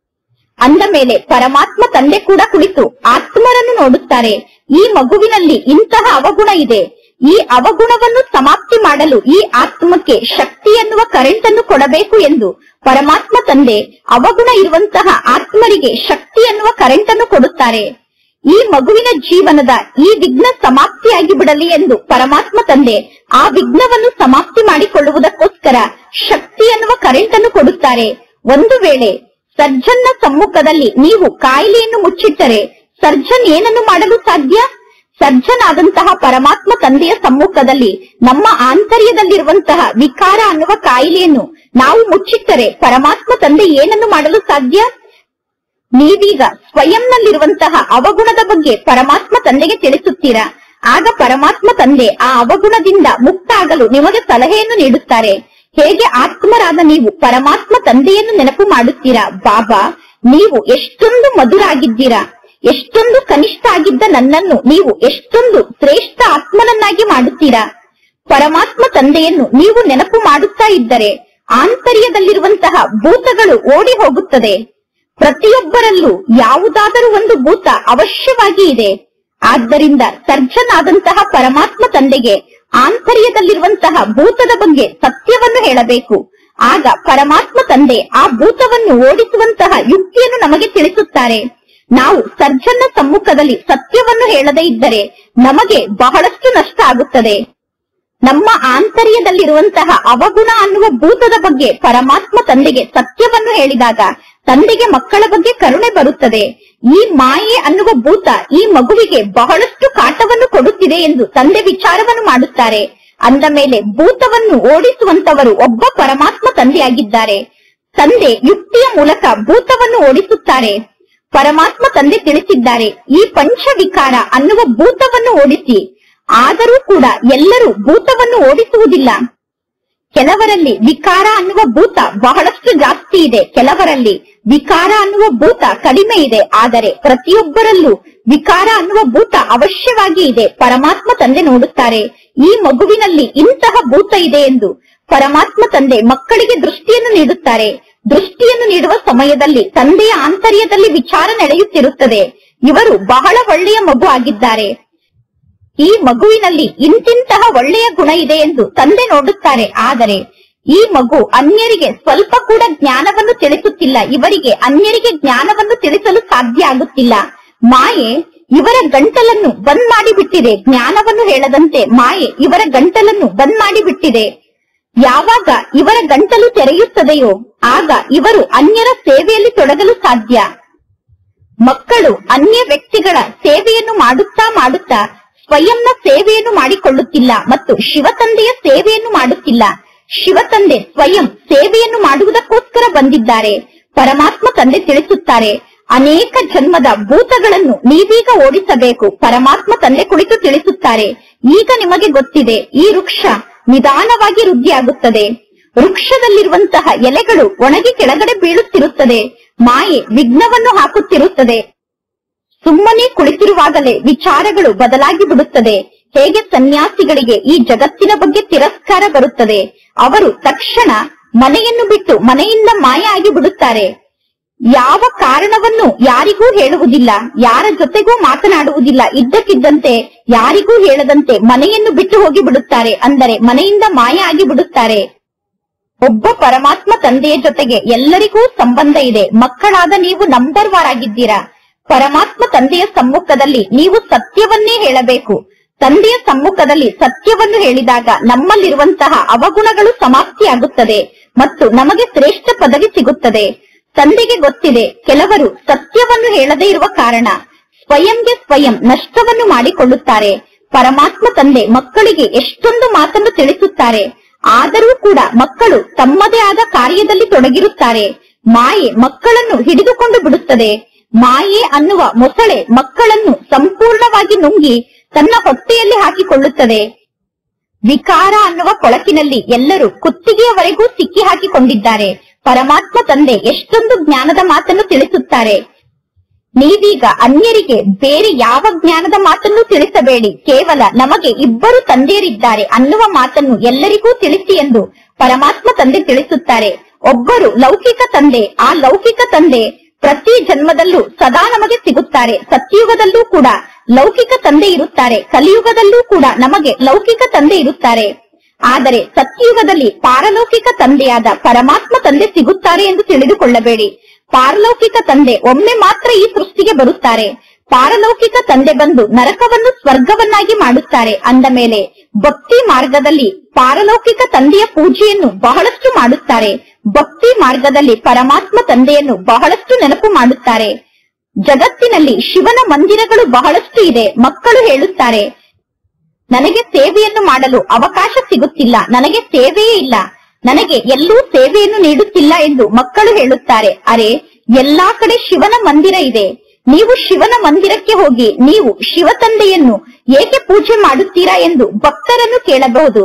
S1: ಅಂದ ಮೇಲೆ ಪರಮಾತ್ಮ ತಂದೆ ಕೂಡ ಕುಳಿತು ಆತ್ಮರನ್ನು ನೋಡುತ್ತಾರೆ ಈ ಮಗುವಿನಲ್ಲಿ ಇಂತಹ ಅವಗುಣ ಇದೆ ಈ ಅವಗುಣವನ್ನು ಸಮಾಪ್ತಿ ಮಾಡಲು ಈ ಆತ್ಮಕ್ಕೆ ಶಕ್ತಿ ಎನ್ನುವ ಕರೆಂಟ್ ಅನ್ನು ಕೊಡಬೇಕು ಎಂದು ಪರಮಾತ್ಮ ತಂದೆ ಅವಗುಣ ಇರುವಂತಹ ಆತ್ಮರಿಗೆ ಶಕ್ತಿ ಎನ್ನುವ ಕರೆಂಟ್ ಅನ್ನು ಕೊಡುತ್ತಾರೆ ಈ ಮಗುವಿನ ಜೀವನದ ಈ ವಿಘ್ನ ಸಮಾಪ್ತಿಯಾಗಿ ಬಿಡಲಿ ಎಂದು ಪರಮಾತ್ಮ ತಂದೆ ಆ ವಿಘ್ನವನ್ನು ಸಮಾಪ್ತಿ ಮಾಡಿಕೊಳ್ಳುವುದಕ್ಕೋಸ್ಕರ ಶಕ್ತಿ ಎನ್ನುವ ಕರೆಂಟ್ ಅನ್ನು ಕೊಡುತ್ತಾರೆ ಒಂದು ವೇಳೆ ಸರ್ಜನ್ನ ಸಮ್ಮುಖದಲ್ಲಿ ನೀವು ಕಾಯಿಲೆಯನ್ನು ಮುಚ್ಚಿಟ್ಟರೆ ಸರ್ಜನ್ ಏನನ್ನು ಮಾಡಲು ಸಾಧ್ಯ ಸರ್ಜನ್ ಆದಂತಹ ಪರಮಾತ್ಮ ತಂದೆಯ ಸಮ್ಮುಖದಲ್ಲಿ ನಮ್ಮ ಆಂತರ್ಯದಲ್ಲಿರುವಂತಹ ವಿಕಾರ ಅನ್ನುವ ಕಾಯಿಲೆಯನ್ನು ನಾವು ಮುಚ್ಚಿಟ್ಟರೆ ಪರಮಾತ್ಮ ತಂದೆ ಏನನ್ನು ಮಾಡಲು ಸಾಧ್ಯ ನೀವೀಗ ಸ್ವಯಂನಲ್ಲಿರುವಂತಹ ಅವಗುಣದ ಬಗ್ಗೆ ಪರಮಾತ್ಮ ತಂದೆಗೆ ತಿಳಿಸುತ್ತೀರಾ ಆಗ ಪರಮಾತ್ಮ ತಂದೆ ಆ ಅವಗುಣದಿಂದ ಮುಕ್ತ ಆಗಲು ನಿಮಗೆ ಸಲಹೆಯನ್ನು ನೀಡುತ್ತಾರೆ ಹೇಗೆ ಆತ್ಮರಾದ ನೀವು ಪರಮಾತ್ಮ ತಂದೆಯನ್ನು ನೆನಪು ಮಾಡುತ್ತೀರಾ ಬಾಬಾ ನೀವು ಎಷ್ಟೊಂದು ಮಧುರಾಗಿದ್ದೀರಾ ಎಷ್ಟೊಂದು ಕನಿಷ್ಠ ಆಗಿದ್ದ ನನ್ನನ್ನು ನೀವು ಎಷ್ಟೊಂದು ಶ್ರೇಷ್ಠ ಆತ್ಮನನ್ನಾಗಿ ಮಾಡುತ್ತೀರಾ ಪರಮಾತ್ಮ ತಂದೆಯನ್ನು ನೀವು ನೆನಪು ಮಾಡುತ್ತಾ ಇದ್ದರೆ ಆಂತರ್ಯದಲ್ಲಿರುವಂತಹ ಭೂತಗಳು ಓಡಿ ಹೋಗುತ್ತದೆ ಪ್ರತಿಯೊಬ್ಬರಲ್ಲೂ ಯಾವುದಾದರೂ ಒಂದು ಭೂತ ಅವಶ್ಯವಾಗಿ ಇದೆ ಆದ್ದರಿಂದ ಸರ್ಜನ್ ಆದಂತಹ ಪರಮಾತ್ಮ ತಂದೆಗೆ ಆಂತರ್ಯದಲ್ಲಿರುವಂತಹ ಭೂತದ ಬಗ್ಗೆ ಸತ್ಯವನ್ನು ಹೇಳಬೇಕು ಆಗ ಪರಮಾತ್ಮ ತಂದೆ ಆ ಭೂತವನ್ನು ಓಡಿಸುವಂತಹ ಯುಕ್ತಿಯನ್ನು ನಮಗೆ ತಿಳಿಸುತ್ತಾರೆ ನಾವು ಸರ್ಜನ್ನ ಸಮ್ಮುಖದಲ್ಲಿ ಸತ್ಯವನ್ನು ಹೇಳದೇ ಇದ್ದರೆ ನಮಗೆ ಬಹಳಷ್ಟು ನಷ್ಟ ಆಗುತ್ತದೆ ನಮ್ಮ ಆಂತರ್ಯದಲ್ಲಿರುವಂತಹ ಅವಗುಣ ಅನ್ನುವ ಭೂತದ ಬಗ್ಗೆ ಪರಮಾತ್ಮ ತಂದೆಗೆ ಸತ್ಯವನ್ನು ಹೇಳಿದಾಗ ತಂದೆಗೆ ಮಕ್ಕಳ ಬಗ್ಗೆ ಕರುಣೆ ಬರುತ್ತದೆ ಈ ಮಾಯೆ ಅನ್ನುವ ಭೂತ ಈ ಮಗುವಿಗೆ ಬಹಳಷ್ಟು ಕಾಟವನ್ನು ಕೊಡುತ್ತಿದೆ ಎಂದು ತಂದೆ ವಿಚಾರವನ್ನು ಮಾಡುತ್ತಾರೆ ಅಂದ ಮೇಲೆ ಭೂತವನ್ನು ಓಡಿಸುವಂತವರು ಒಬ್ಬ ಪರಮಾತ್ಮ ತಂದೆಯಾಗಿದ್ದಾರೆ ತಂದೆ ಯುಕ್ತಿಯ ಮೂಲಕ ಭೂತವನ್ನು ಓಡಿಸುತ್ತಾರೆ ಪರಮಾತ್ಮ ತಂದೆ ತಿಳಿಸಿದ್ದಾರೆ ಈ ಪಂಚವಿಕಾರ ಅನ್ನುವ ಭೂತವನ್ನು ಓಡಿಸಿ ಆದರೂ ಕೂಡ ಎಲ್ಲರೂ ಭೂತವನ್ನು ಓಡಿಸುವುದಿಲ್ಲ ಕೆಲವರಲ್ಲಿ ವಿಕಾರ ಅನ್ನುವ ಭೂತ ಬಹಳಷ್ಟು ಜಾಸ್ತಿ ಇದೆ ಕೆಲವರಲ್ಲಿ ವಿಕಾರ ಅನ್ನುವ ಭೂತ ಕಡಿಮೆ ಇದೆ ಆದರೆ ಪ್ರತಿಯೊಬ್ಬರಲ್ಲೂ ವಿಕಾರ ಅನ್ನುವ ಭೂತ ಅವಶ್ಯವಾಗಿ ಇದೆ ಪರಮಾತ್ಮ ತಂದೆ ನೋಡುತ್ತಾರೆ ಈ ಮಗುವಿನಲ್ಲಿ ಇಂತಹ ಭೂತ ಇದೆ ಎಂದು ಪರಮಾತ್ಮ ತಂದೆ ಮಕ್ಕಳಿಗೆ ದೃಷ್ಟಿಯನ್ನು ನೀಡುತ್ತಾರೆ ದೃಷ್ಟಿಯನ್ನು ನೀಡುವ ಸಮಯದಲ್ಲಿ ತಂದೆಯ ಆಂತರ್ಯದಲ್ಲಿ ವಿಚಾರ ನಡೆಯುತ್ತಿರುತ್ತದೆ ಇವರು ಬಹಳ ಒಳ್ಳೆಯ ಮಗು ಆಗಿದ್ದಾರೆ ಈ ಮಗುವಿನಲ್ಲಿ ಇಂತಿಂತಹ ಒಳ್ಳೆಯ ಗುಣ ಇದೆ ಎಂದು ತಂದೆ ನೋಡುತ್ತಾರೆ ಆದರೆ ಈ ಮಗು ಅನ್ಯರಿಗೆ ಸ್ವಲ್ಪ ಕೂಡ ಜ್ಞಾನವನ್ನು ತಿಳಿಸುತ್ತಿಲ್ಲ ಇವರಿಗೆ ಅನ್ಯರಿಗೆ ಜ್ಞಾನವನ್ನು ತಿಳಿಸಲು ಸಾಧ್ಯ ಆಗುತ್ತಿಲ್ಲ ಮಾಯೆ ಇವರ ಗಂಟಲನ್ನು ಬಂದ್ ಮಾಡಿಬಿಟ್ಟಿದೆ ಜ್ಞಾನವನ್ನು ಹೇಳದಂತೆ ಮಾಯೆ ಇವರ ಗಂಟಲನ್ನು ಬಂದ್ ಮಾಡಿಬಿಟ್ಟಿದೆ ಯಾವಾಗ ಇವರ ಗಂಟಲು ತೆರೆಯುತ್ತದೆಯೋ ಆಗ ಇವರು ಅನ್ಯರ ಸೇವೆಯಲ್ಲಿ ತೊಡಗಲು ಸಾಧ್ಯ ಮಕ್ಕಳು ಅನ್ಯ ವ್ಯಕ್ತಿಗಳ ಸೇವೆಯನ್ನು ಮಾಡುತ್ತಾ ಮಾಡುತ್ತಾ ಸ್ವಯಂನ ಸೇವೆಯನ್ನು ಮಾಡಿಕೊಳ್ಳುತ್ತಿಲ್ಲ ಮತ್ತು ಶಿವತಂದೆಯ ಸೇವೆಯನ್ನು ಮಾಡುತ್ತಿಲ್ಲ ಶಿವತಂದೆ ಸ್ವಯಂ ಸೇವೆಯನ್ನು ಮಾಡುವುದಕ್ಕೋಸ್ಕರ ಬಂದಿದ್ದಾರೆ ಪರಮಾತ್ಮ ತಂದೆ ತಿಳಿಸುತ್ತಾರೆ ಅನೇಕ ಜನ್ಮದ ಭೂತಗಳನ್ನು ನೀವೀಗ ಓಡಿಸಬೇಕು ಪರಮಾತ್ಮ ತಂದೆ ಕುಳಿತು ತಿಳಿಸುತ್ತಾರೆ ಈಗ ನಿಮಗೆ ಗೊತ್ತಿದೆ ಈ ವೃಕ್ಷ ನಿಧಾನವಾಗಿ ವೃದ್ಧಿಯಾಗುತ್ತದೆ ವೃಕ್ಷದಲ್ಲಿರುವಂತಹ ಎಲೆಗಳು ಒಣಗಿ ಕೆಳಗಡೆ ಬೀಳುತ್ತಿರುತ್ತದೆ ಮಾಯೆ ವಿಘ್ನವನ್ನು ಹಾಕುತ್ತಿರುತ್ತದೆ ಸುಮ್ಮನೆ ಕುಳಿತಿರುವಾಗಲೇ ವಿಚಾರಗಳು ಬದಲಾಗಿ ಬಿಡುತ್ತದೆ ಹೇಗೆ ಸನ್ಯಾಸಿಗಳಿಗೆ ಈ ಜಗತ್ತಿನ ಬಗ್ಗೆ ತಿರಸ್ಕಾರ ಬರುತ್ತದೆ ಅವರು ತಕ್ಷಣ ಮನೆಯನ್ನು ಬಿಟ್ಟು ಮನೆಯಿಂದ ಮಾಯ ಆಗಿ ಬಿಡುತ್ತಾರೆ ಯಾವ ಕಾರಣವನ್ನು ಯಾರಿಗೂ ಹೇಳುವುದಿಲ್ಲ ಯಾರ ಜೊತೆಗೂ ಮಾತನಾಡುವುದಿಲ್ಲ ಇದ್ದಕ್ಕಿದ್ದಂತೆ ಯಾರಿಗೂ ಹೇಳದಂತೆ ಮನೆಯನ್ನು ಬಿಟ್ಟು ಹೋಗಿ ಬಿಡುತ್ತಾರೆ ಅಂದರೆ ಮನೆಯಿಂದ ಮಾಯ ಆಗಿ ಬಿಡುತ್ತಾರೆ ಒಬ್ಬ ಪರಮಾತ್ಮ ತಂದೆಯ ಜೊತೆಗೆ ಎಲ್ಲರಿಗೂ ಸಂಬಂಧ ಇದೆ ಮಕ್ಕಳಾದ ನೀವು ನಂಬರ್ ವಾರ್ ಆಗಿದ್ದೀರಾ ಪರಮಾತ್ಮ ತಂದೆಯ ಸಮ್ಮುಖದಲ್ಲಿ ನೀವು ಸತ್ಯವನ್ನೇ ಹೇಳಬೇಕು ತಂದೆಯ ಸಮ್ಮುಖದಲ್ಲಿ ಸತ್ಯವನ್ನು ಹೇಳಿದಾಗ ನಮ್ಮಲ್ಲಿರುವಂತಹ ಅವಗುಣಗಳು ಸಮಾಪ್ತಿಯಾಗುತ್ತದೆ ಮತ್ತು ನಮಗೆ ಶ್ರೇಷ್ಠ ಪದವಿ ಸಿಗುತ್ತದೆ ತಂದೆಗೆ ಗೊತ್ತಿದೆ ಕೆಲವರು ಸತ್ಯವನ್ನು ಹೇಳದೇ ಇರುವ ಕಾರಣ ಸ್ವಯಂಗೆ ಸ್ವಯಂ ನಷ್ಟವನ್ನು ಮಾಡಿಕೊಳ್ಳುತ್ತಾರೆ ಪರಮಾತ್ಮ ತಂದೆ ಮಕ್ಕಳಿಗೆ ಎಷ್ಟೊಂದು ಮಾತನ್ನು ತಿಳಿಸುತ್ತಾರೆ ಆದರೂ ಕೂಡ ಮಕ್ಕಳು ತಮ್ಮದೇ ಆದ ಕಾರ್ಯದಲ್ಲಿ ತೊಡಗಿರುತ್ತಾರೆ ಮಾಯೆ ಮಕ್ಕಳನ್ನು ಹಿಡಿದುಕೊಂಡು ಬಿಡುತ್ತದೆ ಮಾಯೆ ಅನ್ನುವ ಮೊಸಳೆ ಮಕ್ಕಳನ್ನು ಸಂಪೂರ್ಣವಾಗಿ ನುಂಗಿ ತನ್ನ ಹೊಟ್ಟೆಯಲ್ಲಿ ಹಾಕಿಕೊಳ್ಳುತ್ತದೆ ವಿಕಾರ ಅನ್ನುವ ಕೊಳಕಿನಲ್ಲಿ ಎಲ್ಲರೂ ಕುತ್ತಿಗೆಯವರೆಗೂ ಸಿಕ್ಕಿ ಹಾಕಿಕೊಂಡಿದ್ದಾರೆ ಪರಮಾತ್ಮ ತಂದೆ ಎಷ್ಟೊಂದು ಜ್ಞಾನದ ಮಾತನ್ನು ತಿಳಿಸುತ್ತಾರೆ ನೀವೀಗ ಅನ್ಯರಿಗೆ ಬೇರೆ ಯಾವ ಜ್ಞಾನದ ಮಾತನ್ನು ತಿಳಿಸಬೇಡಿ ಕೇವಲ ನಮಗೆ ಇಬ್ಬರು ತಂದೆಯರಿದ್ದಾರೆ ಅನ್ನುವ ಮಾತನ್ನು ಎಲ್ಲರಿಗೂ ತಿಳಿಸಿ ಎಂದು ಪರಮಾತ್ಮ ತಂದೆ ತಿಳಿಸುತ್ತಾರೆ ಒಬ್ಬರು ಲೌಕಿಕ ತಂದೆ ಆ ಲೌಕಿಕ ತಂದೆ ಪ್ರತಿ ಜನ್ಮದಲ್ಲೂ ಸದಾ ನಮಗೆ ಸಿಗುತ್ತಾರೆ ಸತ್ಯುಗದಲ್ಲೂ ಕೂಡ ಲೌಕಿಕ ತಂದೆ ಇರುತ್ತಾರೆ ಕಲಿಯುಗದಲ್ಲೂ ಕೂಡ ನಮಗೆ ಲೌಕಿಕ ತಂದೆ ಇರುತ್ತಾರೆ ಆದರೆ ಸತ್ಯುಗದಲ್ಲಿ ಪಾರಲೌಕಿಕ ತಂದೆಯಾದ ಪರಮಾತ್ಮ ತಂದೆ ಸಿಗುತ್ತಾರೆ ಎಂದು ತಿಳಿದುಕೊಳ್ಳಬೇಡಿ ಪಾರಲೌಕಿಕ ತಂದೆ ಒಮ್ಮೆ ಮಾತ್ರ ಈ ಸೃಷ್ಟಿಗೆ ಬರುತ್ತಾರೆ ಪಾರಲೌಕಿಕ ತಂದೆ ಬಂದು ನರಕವನ್ನು ಸ್ವರ್ಗವನ್ನಾಗಿ ಮಾಡುತ್ತಾರೆ ಅಂದ ಮೇಲೆ ಭಕ್ತಿ ಮಾರ್ಗದಲ್ಲಿ ಪಾರಲೌಕಿಕ ತಂದೆಯ ಪೂಜೆಯನ್ನು ಬಹಳಷ್ಟು ಮಾಡುತ್ತಾರೆ ಭಕ್ತಿ ಮಾರ್ಗದಲ್ಲಿ ಪರಮಾತ್ಮ ತಂದೆಯನ್ನು ಬಹಳಷ್ಟು ನೆನಪು ಮಾಡುತ್ತಾರೆ ಜಗತ್ತಿನಲ್ಲಿ ಶಿವನ ಮಂದಿರಗಳು ಬಹಳಷ್ಟು ಇದೆ ಮಕ್ಕಳು ಹೇಳುತ್ತಾರೆ ನನಗೆ ಸೇವೆಯನ್ನು ಮಾಡಲು ಅವಕಾಶ ಸಿಗುತ್ತಿಲ್ಲ ನನಗೆ ಸೇವೆಯೇ ಇಲ್ಲ ನನಗೆ ಎಲ್ಲೂ ಸೇವೆಯನ್ನು ನೀಡುತ್ತಿಲ್ಲ ಎಂದು ಮಕ್ಕಳು ಹೇಳುತ್ತಾರೆ ಅರೆ ಎಲ್ಲಾ ಕಡೆ ಶಿವನ ಮಂದಿರ ಇದೆ ನೀವು ಶಿವನ ಮಂದಿರಕ್ಕೆ ಹೋಗಿ ನೀವು ಶಿವ ತಂದೆಯನ್ನು ಏಕೆ ಪೂಜೆ ಮಾಡುತ್ತೀರಾ ಎಂದು ಭಕ್ತರನ್ನು ಕೇಳಬಹುದು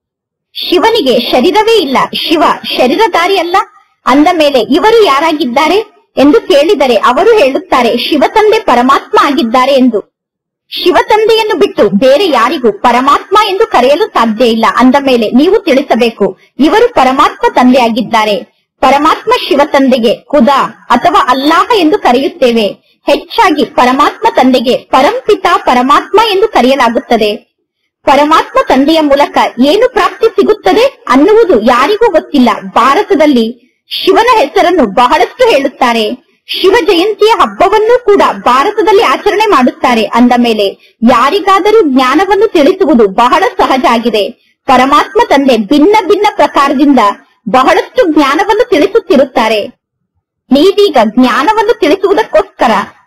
S1: ಶಿವನಿಗೆ ಶರೀರವೇ ಇಲ್ಲ ಶಿವ ಶರೀರಧಾರಿ ಅಲ್ಲ ಅಂದ ಮೇಲೆ ಇವರು ಯಾರಾಗಿದ್ದಾರೆ ಎಂದು ಕೇಳಿದರೆ ಅವರು ಹೇಳುತ್ತಾರೆ ಶಿವತಂದೆ ಪರಮಾತ್ಮ ಆಗಿದ್ದಾರೆ ಎಂದು ಶಿವತಂದೆಯನ್ನು ಬಿಟ್ಟು ಬೇರೆ ಯಾರಿಗೂ ಪರಮಾತ್ಮ ಎಂದು ಕರೆಯಲು ಸಾಧ್ಯ ಇಲ್ಲ ಅಂದ ಮೇಲೆ ನೀವು ತಿಳಿಸಬೇಕು ಇವರು ಪರಮಾತ್ಮ ತಂದೆಯಾಗಿದ್ದಾರೆ ಪರಮಾತ್ಮ ಶಿವ ತಂದೆಗೆ ಖುದಾ ಅಥವಾ ಅಲ್ಲಾಹ ಎಂದು ಕರೆಯುತ್ತೇವೆ ಹೆಚ್ಚಾಗಿ ಪರಮಾತ್ಮ ತಂದೆಗೆ ಪರಂಪಿತ ಪರಮಾತ್ಮ ಎಂದು ಕರೆಯಲಾಗುತ್ತದೆ ಪರಮಾತ್ಮ ತಂದೆಯ ಮೂಲಕ ಏನು ಪ್ರಾಪ್ತಿ ಸಿಗುತ್ತದೆ ಅನ್ನುವುದು ಯಾರಿಗೂ ಗೊತ್ತಿಲ್ಲ ಭಾರತದಲ್ಲಿ ಶಿವನ ಹೆಸರನ್ನು ಬಹಳಷ್ಟು ಹೇಳುತ್ತಾರೆ ಶಿವ ಜಯಂತಿಯ ಹಬ್ಬವನ್ನೂ ಕೂಡ ಭಾರತದಲ್ಲಿ ಆಚರಣೆ ಮಾಡುತ್ತಾರೆ ಅಂದ ಮೇಲೆ ಯಾರಿಗಾದರೂ ಜ್ಞಾನವನ್ನು ತಿಳಿಸುವುದು ಬಹಳ ಸಹಜ ಆಗಿದೆ ಪರಮಾತ್ಮ ತಂದೆ ಭಿನ್ನ ಭಿನ್ನ ಪ್ರಕಾರದಿಂದ ಬಹಳಷ್ಟು ಜ್ಞಾನವನ್ನು ತಿಳಿಸುತ್ತಿರುತ್ತಾರೆ ನೀವೀಗ ಜ್ಞಾನವನ್ನು ತಿಳಿಸುವುದಕ್ಕೋಸ್ಕರ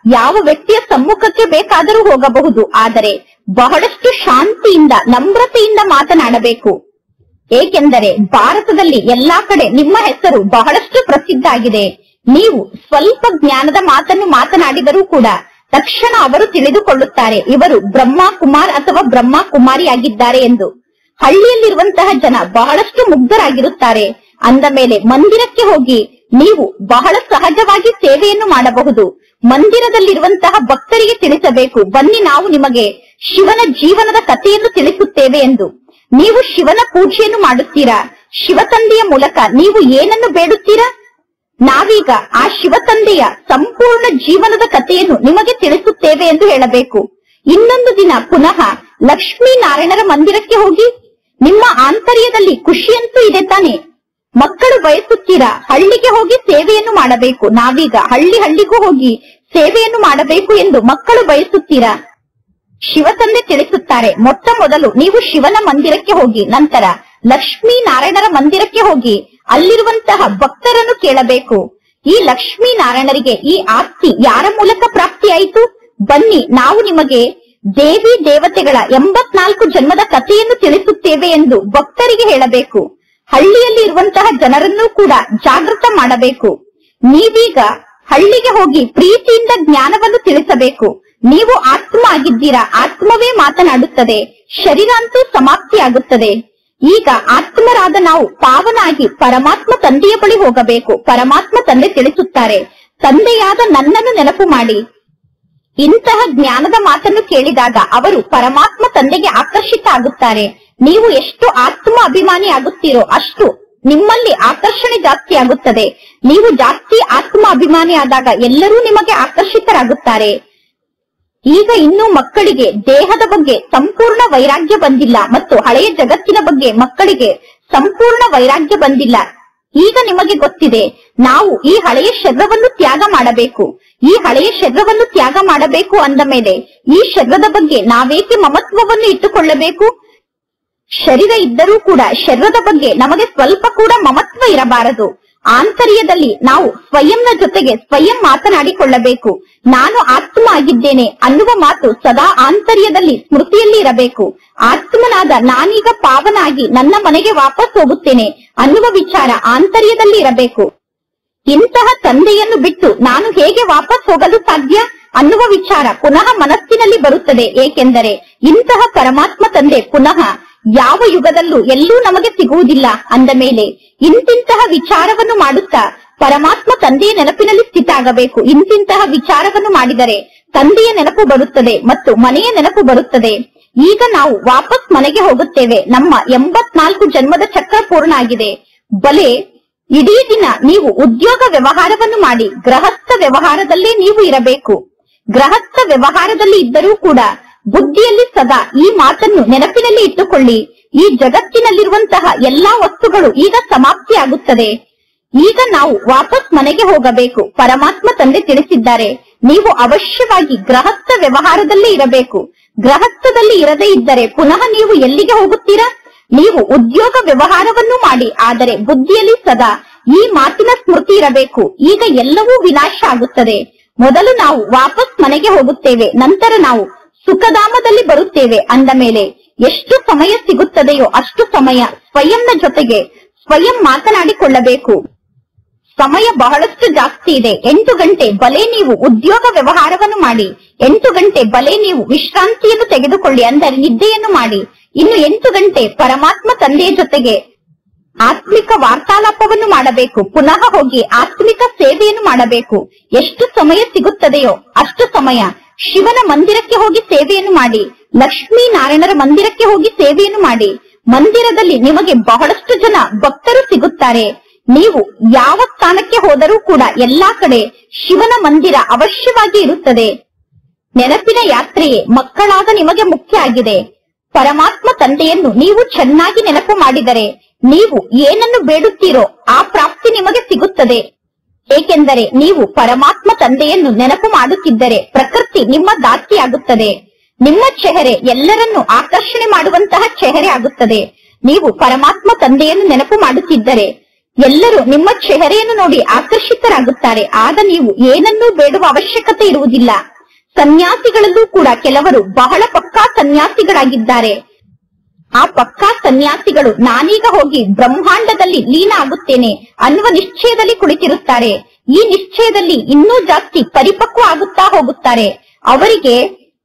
S1: ಯಾವ ವ್ಯಕ್ತಿಯ ಸಮ್ಮುಖಕ್ಕೆ ಬೇಕಾದರೂ ಹೋಗಬಹುದು ಆದರೆ ಬಹಳಷ್ಟು ಶಾಂತಿಯಿಂದ ನಮ್ರತೆಯಿಂದ ಮಾತನಾಡಬೇಕು ಏಕೆಂದರೆ ಭಾರತದಲ್ಲಿ ಎಲ್ಲಾ ಕಡೆ ನಿಮ್ಮ ಹೆಸರು ಬಹಳಷ್ಟು ಪ್ರಸಿದ್ಧ ಆಗಿದೆ ನೀವು ಸ್ವಲ್ಪ ಜ್ಞಾನದ ಮಾತನ್ನು ಮಾತನಾಡಿದರೂ ಕೂಡ ತಕ್ಷಣ ಅವರು ತಿಳಿದುಕೊಳ್ಳುತ್ತಾರೆ ಇವರು ಬ್ರಹ್ಮ ಕುಮಾರ್ ಅಥವಾ ಬ್ರಹ್ಮ ಕುಮಾರಿಯಾಗಿದ್ದಾರೆ ಎಂದು ಹಳ್ಳಿಯಲ್ಲಿರುವಂತಹ ಜನ ಬಹಳಷ್ಟು ಮುಗ್ಧರಾಗಿರುತ್ತಾರೆ ಅಂದ ಮೇಲೆ ಮಂದಿರಕ್ಕೆ ಹೋಗಿ ನೀವು ಬಹಳ ಸಹಜವಾಗಿ ಸೇವೆಯನ್ನು ಮಾಡಬಹುದು ಮಂದಿರದಲ್ಲಿರುವಂತಹ ಭಕ್ತರಿಗೆ ತಿಳಿಸಬೇಕು ಬನ್ನಿ ನಾವು ನಿಮಗೆ ಶಿವನ ಜೀವನದ ಕಥೆಯನ್ನು ತಿಳಿಸುತ್ತೇವೆ ಎಂದು ನೀವು ಶಿವನ ಪೂಜೆಯನ್ನು ಮಾಡುತ್ತೀರಾ ಶಿವತಂದೆಯ ಮೂಲಕ ನೀವು ಏನನ್ನು ಬೇಡುತ್ತೀರಾ ನಾವೀಗ ಆ ಶಿವತಂದೆಯ ಸಂಪೂರ್ಣ ಜೀವನದ ಕಥೆಯನ್ನು ನಿಮಗೆ ತಿಳಿಸುತ್ತೇವೆ ಎಂದು ಹೇಳಬೇಕು ಇನ್ನೊಂದು ದಿನ ಪುನಃ ಲಕ್ಷ್ಮೀ ನಾರಾಯಣರ ಮಂದಿರಕ್ಕೆ ಹೋಗಿ ನಿಮ್ಮ ಆಂತರ್ಯದಲ್ಲಿ ಖುಷಿಯಂತೂ ಇದೆ ತಾನೆ ಮಕ್ಕಳು ಬಯಸುತ್ತೀರಾ ಹಳ್ಳಿಗೆ ಹೋಗಿ ಸೇವೆಯನ್ನು ಮಾಡಬೇಕು ನಾವೀಗ ಹಳ್ಳಿ ಹಳ್ಳಿಗೂ ಹೋಗಿ ಸೇವೆಯನ್ನು ಮಾಡಬೇಕು ಎಂದು ಮಕ್ಕಳು ಬಯಸುತ್ತೀರಾ ಶಿವತಂದೆ ತಿಳಿಸುತ್ತಾರೆ ಮೊಟ್ಟ ಮೊದಲು ನೀವು ಶಿವನ ಮಂದಿರಕ್ಕೆ ಹೋಗಿ ನಂತರ ಲಕ್ಷ್ಮೀ ನಾರಾಯಣರ ಮಂದಿರಕ್ಕೆ ಹೋಗಿ ಅಲ್ಲಿರುವಂತಹ ಭಕ್ತರನ್ನು ಕೇಳಬೇಕು ಈ ಲಕ್ಷ್ಮೀ ನಾರಾಯಣರಿಗೆ ಈ ಆಸ್ತಿ ಯಾರ ಮೂಲಕ ಪ್ರಾಪ್ತಿಯಾಯಿತು ಬನ್ನಿ ನಾವು ನಿಮಗೆ ದೇವಿ ದೇವತೆಗಳ ಎಂಬತ್ನಾಲ್ಕು ಜನ್ಮದ ಕಥೆಯನ್ನು ತಿಳಿಸುತ್ತೇವೆ ಎಂದು ಭಕ್ತರಿಗೆ ಹೇಳಬೇಕು ಹಳ್ಳಿಯಲ್ಲಿ ಇರುವಂತಹ ಜನರನ್ನೂ ಕೂಡ ಜಾಗೃತ ಮಾಡಬೇಕು ನೀವೀಗ ಹಳ್ಳಿಗೆ ಹೋಗಿ ಪ್ರೀತಿಯಿಂದ ಜ್ಞಾನವನ್ನು ತಿಳಿಸಬೇಕು ನೀವು ಆತ್ಮ ಆಗಿದ್ದೀರಾ ಆತ್ಮವೇ ಮಾತನಾಡುತ್ತದೆ ಶರೀರ ಅಂತೂ ಸಮಾಪ್ತಿಯಾಗುತ್ತದೆ ಈಗ ಆತ್ಮರಾದ ನಾವು ಪಾವನಾಗಿ ಪರಮಾತ್ಮ ತಂದೆಯ ಬಳಿ ಹೋಗಬೇಕು ಪರಮಾತ್ಮ ತಂದೆ ತಿಳಿಸುತ್ತಾರೆ ತಂದೆಯಾದ ನನ್ನನ್ನು ನೆನಪು ಮಾಡಿ ಇಂತಹ ಜ್ಞಾನದ ಮಾತನ್ನು ಕೇಳಿದಾಗ ಅವರು ಪರಮಾತ್ಮ ತಂದೆಗೆ ಆಕರ್ಷಿತ ಆಗುತ್ತಾರೆ ನೀವು ಎಷ್ಟು ಆತ್ಮ ಅಭಿಮಾನಿ ಆಗುತ್ತೀರೋ ಅಷ್ಟು ನಿಮ್ಮಲ್ಲಿ ಆಕರ್ಷಣೆ ಜಾಸ್ತಿ ಆಗುತ್ತದೆ ನೀವು ಜಾಸ್ತಿ ಆತ್ಮ ಅಭಿಮಾನಿ ಆದಾಗ ಎಲ್ಲರೂ ನಿಮಗೆ ಆಕರ್ಷಿತರಾಗುತ್ತಾರೆ ಈಗ ಇನ್ನು ಮಕ್ಕಳಿಗೆ ದೇಹದ ಬಗ್ಗೆ ಸಂಪೂರ್ಣ ವೈರಾಗ್ಯ ಬಂದಿಲ್ಲ ಮತ್ತು ಹಳೆಯ ಜಗತ್ತಿನ ಬಗ್ಗೆ ಮಕ್ಕಳಿಗೆ ಸಂಪೂರ್ಣ ವೈರಾಗ್ಯ ಬಂದಿಲ್ಲ ಈಗ ನಿಮಗೆ ಗೊತ್ತಿದೆ ನಾವು ಈ ಹಳೆಯ ಶರೀರವನ್ನು ತ್ಯಾಗ ಮಾಡಬೇಕು ಈ ಹಳೆಯ ಶರೀರವನ್ನು ತ್ಯಾಗ ಮಾಡಬೇಕು ಅಂದ ಮೇಲೆ ಈ ಶರೀರದ ಬಗ್ಗೆ ನಾವೇಕೆ ಮಮತ್ವವನ್ನು ಇಟ್ಟುಕೊಳ್ಳಬೇಕು ಶರೀರ ಇದ್ದರೂ ಕೂಡ ಶರೀರದ ಬಗ್ಗೆ ನಮಗೆ ಸ್ವಲ್ಪ ಕೂಡ ಮಮತ್ವ ಇರಬಾರದು ಆಂತರ್ಯದಲ್ಲಿ ನಾವು ಸ್ವಯಂನ ಜೊತೆಗೆ ಸ್ವಯಂ ಮಾತನಾಡಿಕೊಳ್ಳಬೇಕು ನಾನು ಆತ್ಮ ಆಗಿದ್ದೇನೆ ಅನ್ನುವ ಮಾತು ಸದಾ ಆಂತರ್ಯದಲ್ಲಿ ಸ್ಮೃತಿಯಲ್ಲಿ ಇರಬೇಕು ಆತ್ಮನಾದ ನಾನೀಗ ಪಾವನಾಗಿ ನನ್ನ ಮನೆಗೆ ವಾಪಸ್ ಹೋಗುತ್ತೇನೆ ಅನ್ನುವ ವಿಚಾರ ಆಂತರ್ಯದಲ್ಲಿ ಇರಬೇಕು ಇಂತಹ ತಂದೆಯನ್ನು ಬಿಟ್ಟು ನಾನು ಹೇಗೆ ವಾಪಸ್ ಹೋಗಲು ಸಾಧ್ಯ ಅನ್ನುವ ವಿಚಾರ ಪುನಃ ಮನಸ್ಸಿನಲ್ಲಿ ಬರುತ್ತದೆ ಏಕೆಂದರೆ ಇಂತಹ ಪರಮಾತ್ಮ ತಂದೆ ಪುನಃ ಯಾವ ಯುಗದಲ್ಲೂ ಎಲ್ಲೂ ನಮಗೆ ಸಿಗುವುದಿಲ್ಲ ಅಂದ ಮೇಲೆ ಇಂತಿಂತಹ ವಿಚಾರವನ್ನು ಮಾಡುತ್ತಾ ಪರಮಾತ್ಮ ತಂದೆಯ ನೆನಪಿನಲ್ಲಿ ಸ್ಥಿತ ಆಗಬೇಕು ಇಂತಿಂತಹ ವಿಚಾರವನ್ನು ಮಾಡಿದರೆ ತಂದೆಯ ನೆನಪು ಬರುತ್ತದೆ ಮತ್ತು ಮನೆಯ ನೆನಪು ಬರುತ್ತದೆ ಈಗ ನಾವು ವಾಪಸ್ ಮನೆಗೆ ಹೋಗುತ್ತೇವೆ ನಮ್ಮ ಎಂಬತ್ನಾಲ್ಕು ಜನ್ಮದ ಚಕ್ರ ಪೂರ್ಣ ಆಗಿದೆ ಬಲೆ ಇಡೀ ದಿನ ನೀವು ಉದ್ಯೋಗ ವ್ಯವಹಾರವನ್ನು ಮಾಡಿ ಗೃಹಸ್ಥ ವ್ಯವಹಾರದಲ್ಲೇ ನೀವು ಇರಬೇಕು ಗೃಹಸ್ಥ ವ್ಯವಹಾರದಲ್ಲಿ ಇದ್ದರೂ ಕೂಡ ಬುದ್ಧಿಯಲ್ಲಿ ಸದಾ ಈ ಮಾತನ್ನು ನೆನಪಿನಲ್ಲಿ ಇಟ್ಟುಕೊಳ್ಳಿ ಈ ಜಗತ್ತಿನಲ್ಲಿರುವಂತಹ ಎಲ್ಲಾ ವಸ್ತುಗಳು ಈಗ ಸಮಾಪ್ತಿಯಾಗುತ್ತದೆ ಈಗ ನಾವು ವಾಪಸ್ ಮನೆಗೆ ಹೋಗಬೇಕು ಪರಮಾತ್ಮ ತಂದೆ ತಿಳಿಸಿದ್ದಾರೆ ನೀವು ಅವಶ್ಯವಾಗಿ ಗೃಹಸ್ಥ ವ್ಯವಹಾರದಲ್ಲೇ ಇರಬೇಕು ಗೃಹಸ್ಥದಲ್ಲಿ ಇರದೇ ಇದ್ದರೆ ಪುನಃ ನೀವು ಎಲ್ಲಿಗೆ ಹೋಗುತ್ತೀರಾ ನೀವು ಉದ್ಯೋಗ ವ್ಯವಹಾರವನ್ನು ಮಾಡಿ ಆದರೆ ಬುದ್ಧಿಯಲ್ಲಿ ಸದಾ ಈ ಮಾತಿನ ಸ್ಮೃತಿ ಇರಬೇಕು ಈಗ ಎಲ್ಲವೂ ವಿನಾಶ ಆಗುತ್ತದೆ ಮೊದಲು ನಾವು ವಾಪಸ್ ಮನೆಗೆ ಹೋಗುತ್ತೇವೆ ನಂತರ ನಾವು ಸುಖಧಾಮದಲ್ಲಿ ಬರುತ್ತೇವೆ ಅಂದ ಮೇಲೆ ಎಷ್ಟು ಸಮಯ ಸಿಗುತ್ತದೆಯೋ ಅಷ್ಟು ಸಮಯ ಸ್ವಯಂನ ಜೊತೆಗೆ ಸ್ವಯಂ ಮಾತನಾಡಿಕೊಳ್ಳಬೇಕು ಸಮಯ ಬಹಳಷ್ಟು ಜಾಸ್ತಿ ಇದೆ ಎಂಟು ಗಂಟೆ ಬಲೆ ನೀವು ಉದ್ಯೋಗ ವ್ಯವಹಾರವನ್ನು ಮಾಡಿ ಎಂಟು ಗಂಟೆ ಬಲೆ ನೀವು ವಿಶ್ರಾಂತಿಯನ್ನು ತೆಗೆದುಕೊಳ್ಳಿ ಅಂದರೆ ನಿದ್ದೆಯನ್ನು ಮಾಡಿ ಇನ್ನು ಎಂಟು ಗಂಟೆ ಪರಮಾತ್ಮ ತಂದೆಯ ಜೊತೆಗೆ ಆತ್ಮಿಕ ವಾರ್ತಾಲಾಪವನ್ನು ಮಾಡಬೇಕು ಪುನಃ ಹೋಗಿ ಆತ್ಮಿಕ ಸೇವೆಯನ್ನು ಮಾಡಬೇಕು ಎಷ್ಟು ಸಮಯ ಸಿಗುತ್ತದೆಯೋ ಅಷ್ಟು ಸಮಯ ಶಿವನ ಮಂದಿರಕ್ಕೆ ಹೋಗಿ ಸೇವೆಯನ್ನು ಮಾಡಿ ಲಕ್ಷ್ಮೀ ನಾರಾಯಣರ ಮಂದಿರಕ್ಕೆ ಹೋಗಿ ಸೇವೆಯನ್ನು ಮಾಡಿ ಮಂದಿರದಲ್ಲಿ ನಿಮಗೆ ಬಹಳಷ್ಟು ಜನ ಭಕ್ತರು ಸಿಗುತ್ತಾರೆ ನೀವು ಯಾವ ಸ್ಥಾನಕ್ಕೆ ಹೋದರೂ ಕೂಡ ಎಲ್ಲಾ ಕಡೆ ಶಿವನ ಮಂದಿರ ಅವಶ್ಯವಾಗಿ ಇರುತ್ತದೆ ನೆನಪಿನ ಯಾತ್ರೆಯೇ ಮಕ್ಕಳಾದ ನಿಮಗೆ ಮುಖ್ಯ ಆಗಿದೆ ಪರಮಾತ್ಮ ತಂದೆಯನ್ನು ನೀವು ಚೆನ್ನಾಗಿ ನೆನಪು ಮಾಡಿದರೆ ನೀವು ಏನನ್ನು ಬೇಡುತ್ತೀರೋ ಆ ಪ್ರಾಪ್ತಿ ನಿಮಗೆ ಸಿಗುತ್ತದೆ ಏಕೆಂದರೆ ನೀವು ಪರಮಾತ್ಮ ತಂದೆಯನ್ನು ನೆನಪು ಮಾಡುತ್ತಿದ್ದರೆ ಪ್ರಕೃತಿ ನಿಮ್ಮ ದಾಸಿಯಾಗುತ್ತದೆ ನಿಮ್ಮ ಚೆಹರೆ ಎಲ್ಲರನ್ನು ಆಕರ್ಷಣೆ ಮಾಡುವಂತಹ ಚೆಹರೆ ಆಗುತ್ತದೆ ನೀವು ಪರಮಾತ್ಮ ತಂದೆಯನ್ನು ನೆನಪು ಮಾಡುತ್ತಿದ್ದರೆ ಎಲ್ಲರೂ ನಿಮ್ಮ ಚೆಹರೆಯನ್ನು ನೋಡಿ ಆಕರ್ಷಿತರಾಗುತ್ತಾರೆ ಆಗ ನೀವು ಏನನ್ನೂ ಬೇಡುವ ಅವಶ್ಯಕತೆ ಇರುವುದಿಲ್ಲ ಸನ್ಯಾಸಿಗಳಲ್ಲೂ ಕೂಡ ಕೆಲವರು ಬಹಳ ಪಕ್ಕಾ ಸನ್ಯಾಸಿಗಳಾಗಿದ್ದಾರೆ ಆ ಪಕ್ಕಾ ಸನ್ಯಾಸಿಗಳು ನಾನೀಗ ಹೋಗಿ ಬ್ರಹ್ಮಾಂಡದಲ್ಲಿ ಲೀನ ಆಗುತ್ತೇನೆ ಅನ್ನುವ ನಿಶ್ಚಯದಲ್ಲಿ ಕುಳಿತಿರುತ್ತಾರೆ ಈ ನಿಶ್ಚಯದಲ್ಲಿ ಇನ್ನೂ ಜಾಸ್ತಿ ಪರಿಪಕ್ವ ಆಗುತ್ತಾ ಹೋಗುತ್ತಾರೆ ಅವರಿಗೆ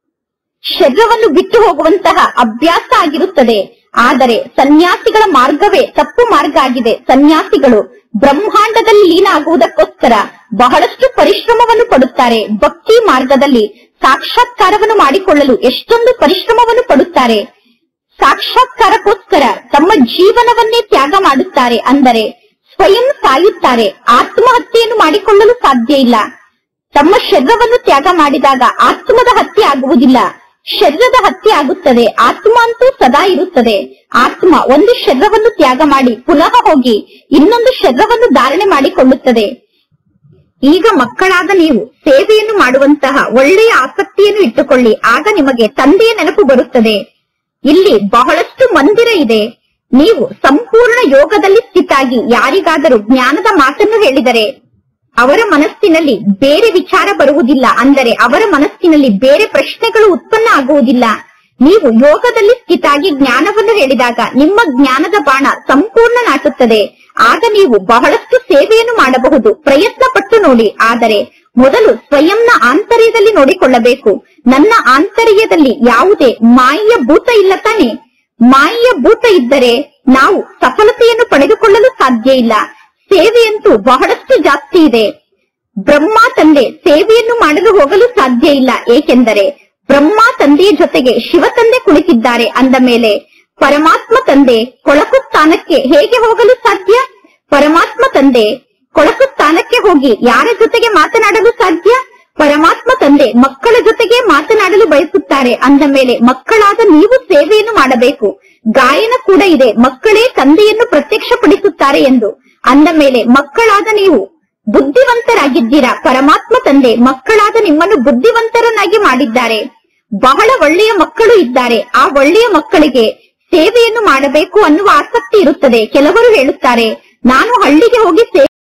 S1: ಶರೀರವನ್ನು ಬಿಟ್ಟು ಹೋಗುವಂತಹ ಅಭ್ಯಾಸ ಆಗಿರುತ್ತದೆ ಆದರೆ ಸನ್ಯಾಸಿಗಳ ಮಾರ್ಗವೇ ತಪ್ಪು ಮಾರ್ಗ ಆಗಿದೆ ಸನ್ಯಾಸಿಗಳು ಬ್ರಹ್ಮಾಂಡದಲ್ಲಿ ಲೀನ ಆಗುವುದಕ್ಕೋಸ್ಕರ ಬಹಳಷ್ಟು ಪರಿಶ್ರಮವನ್ನು ಪಡುತ್ತಾರೆ ಭಕ್ತಿ ಮಾರ್ಗದಲ್ಲಿ ಸಾಕ್ಷಾತ್ಕಾರವನ್ನು ಮಾಡಿಕೊಳ್ಳಲು ಎಷ್ಟೊಂದು ಪರಿಶ್ರಮವನ್ನು ಪಡುತ್ತಾರೆ ಸಾಕ್ಷಾತ್ಕಾರಕ್ಕೋಸ್ಕರ ತಮ್ಮ ಜೀವನವನ್ನೇ ತ್ಯಾಗ ಮಾಡುತ್ತಾರೆ ಅಂದರೆ ಸ್ವಯಂ ಸಾಯುತ್ತಾರೆ ಆತ್ಮಹತ್ಯೆಯನ್ನು ಮಾಡಿಕೊಳ್ಳಲು ಸಾಧ್ಯ ಇಲ್ಲ ತಮ್ಮ ಶರೀರವನ್ನು ತ್ಯಾಗ ಮಾಡಿದಾಗ ಆತ್ಮದ ಹತ್ಯೆ ಆಗುವುದಿಲ್ಲ ಶರೀರದ ಹತ್ಯೆ ಆಗುತ್ತದೆ ಆತ್ಮ ಅಂತೂ ಸದಾ ಇರುತ್ತದೆ ಆತ್ಮ ಒಂದು ಶರೀರವನ್ನು ತ್ಯಾಗ ಮಾಡಿ ಪುನಃ ಹೋಗಿ ಇನ್ನೊಂದು ಶರೀರವನ್ನು ಧಾರಣೆ ಮಾಡಿಕೊಳ್ಳುತ್ತದೆ ಈಗ ಮಕ್ಕಳಾದ ನೀವು ಸೇವೆಯನ್ನು ಮಾಡುವಂತಹ ಒಳ್ಳೆಯ ಆಸಕ್ತಿಯನ್ನು ಇಟ್ಟುಕೊಳ್ಳಿ ಆಗ ನಿಮಗೆ ತಂದೆಯ ನೆನಪು ಬರುತ್ತದೆ ಇಲ್ಲಿ ಬಹಳಷ್ಟು ಮಂದಿರ ಇದೆ ನೀವು ಸಂಪೂರ್ಣ ಯೋಗದಲ್ಲಿ ಸ್ಥಿತಾಗಿ ಯಾರಿಗಾದರೂ ಜ್ಞಾನದ ಮಾತನ್ನು ಹೇಳಿದರೆ ಅವರ ಮನಸ್ಸಿನಲ್ಲಿ ಬೇರೆ ವಿಚಾರ ಬರುವುದಿಲ್ಲ ಅಂದರೆ ಅವರ ಮನಸ್ಸಿನಲ್ಲಿ ಬೇರೆ ಪ್ರಶ್ನೆಗಳು ಉತ್ಪನ್ನ ಆಗುವುದಿಲ್ಲ ನೀವು ಯೋಗದಲ್ಲಿ ಸ್ಥಿತಾಗಿ ಜ್ಞಾನವನ್ನು ಹೇಳಿದಾಗ ನಿಮ್ಮ ಜ್ಞಾನದ ಬಾಣ ಸಂಪೂರ್ಣ ನಾಟುತ್ತದೆ ಆಗ ನೀವು ಬಹಳಷ್ಟು ಸೇವೆಯನ್ನು ಮಾಡಬಹುದು ಪ್ರಯತ್ನ ಪಟ್ಟು ನೋಡಿ ಆದರೆ ಮೊದಲು ಸ್ವಯಂನ ಆಂತರ್ಯದಲ್ಲಿ ನೋಡಿಕೊಳ್ಳಬೇಕು ನನ್ನ ಆಂತರ್ಯದಲ್ಲಿ ಯಾವುದೇ ಮಾಯೆಯ ಭೂತ ಇಲ್ಲ ತಾನೆ ಮಾಯೆಯ ಭೂತ ಇದ್ದರೆ ನಾವು ಸಫಲತೆಯನ್ನು ಪಡೆದುಕೊಳ್ಳಲು ಸಾಧ್ಯ ಇಲ್ಲ ಸೇವೆಯಂತೂ ಬಹಳಷ್ಟು ಜಾಸ್ತಿ ಇದೆ ಬ್ರಹ್ಮ ತಂದೆ ಸೇವೆಯನ್ನು ಮಾಡಲು ಹೋಗಲು ಸಾಧ್ಯ ಇಲ್ಲ ಏಕೆಂದರೆ ಬ್ರಹ್ಮ ತಂದೆಯ ಜೊತೆಗೆ ಶಿವ ತಂದೆ ಕುಳಿತಿದ್ದಾರೆ ಅಂದ ಮೇಲೆ ಪರಮಾತ್ಮ ತಂದೆ ಕೊಳಕು ಸ್ಥಾನಕ್ಕೆ ಹೇಗೆ ಹೋಗಲು ಸಾಧ್ಯ ಪರಮಾತ್ಮ ತಂದೆ ಕೊಳಕು ಸ್ಥಾನಕ್ಕೆ ಹೋಗಿ ಯಾರ ಜೊತೆಗೆ ಮಾತನಾಡಲು ಸಾಧ್ಯ ಪರಮಾತ್ಮ ತಂದೆ ಮಕ್ಕಳ ಜೊತೆಗೆ ಮಾತನಾಡಲು ಬಯಸುತ್ತಾರೆ ಅಂದ ಮೇಲೆ ಮಕ್ಕಳಾದ ನೀವು ಸೇವೆಯನ್ನು ಮಾಡಬೇಕು ಗಾಯನ ಕೂಡ ಇದೆ ಮಕ್ಕಳೇ ತಂದೆಯನ್ನು ಪ್ರತ್ಯಕ್ಷಪಡಿಸುತ್ತಾರೆ ಎಂದು ಅಂದ ಮೇಲೆ ಮಕ್ಕಳಾದ ನೀವು ಬುದ್ಧಿವಂತರಾಗಿದ್ದೀರಾ ಪರಮಾತ್ಮ ತಂದೆ ಮಕ್ಕಳಾದ ನಿಮ್ಮನ್ನು ಬುದ್ಧಿವಂತರನ್ನಾಗಿ ಮಾಡಿದ್ದಾರೆ ಬಹಳ ಒಳ್ಳೆಯ ಮಕ್ಕಳು ಇದ್ದಾರೆ ಆ ಒಳ್ಳೆಯ ಮಕ್ಕಳಿಗೆ ಸೇವೆಯನ್ನು ಮಾಡಬೇಕು ಅನ್ನುವ ಆಸಕ್ತಿ ಇರುತ್ತದೆ ಕೆಲವರು ಹೇಳುತ್ತಾರೆ ನಾನು ಹಳ್ಳಿಗೆ ಹೋಗಿ ಸೇವೆ